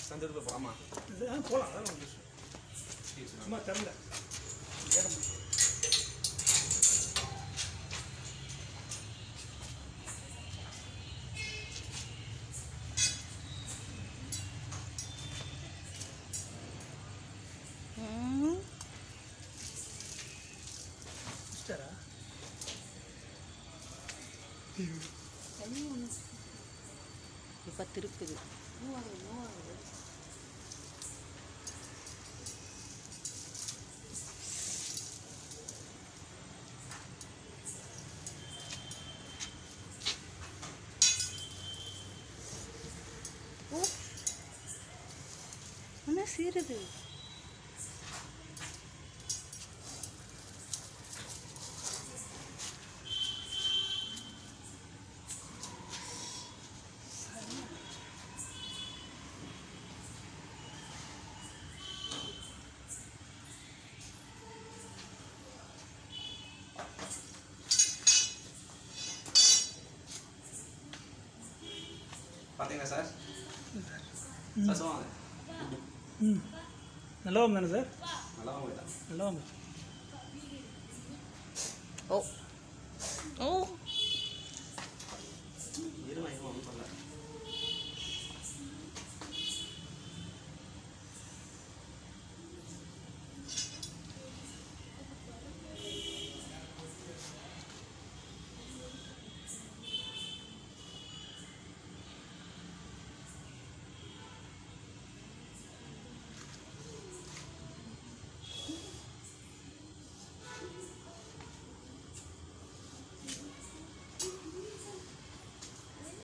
அந்த இடத்துல போகலாமா இது ஆ போகலாம் அதான் ஒன்று சும்மா திறந்த ஏற முடியும் ம். சிஸ்டரா இப்ப திருப்புது ஓ என்ன சீருது பார்த்தீங்களா சார் சார் சொல்லுவாங்க ம் நல்லா தானே சார் நல்லா போயிட்டா நல்லா வாங்க ஓ ஓ இருமா இருமா ஒன்றும் பண்ணல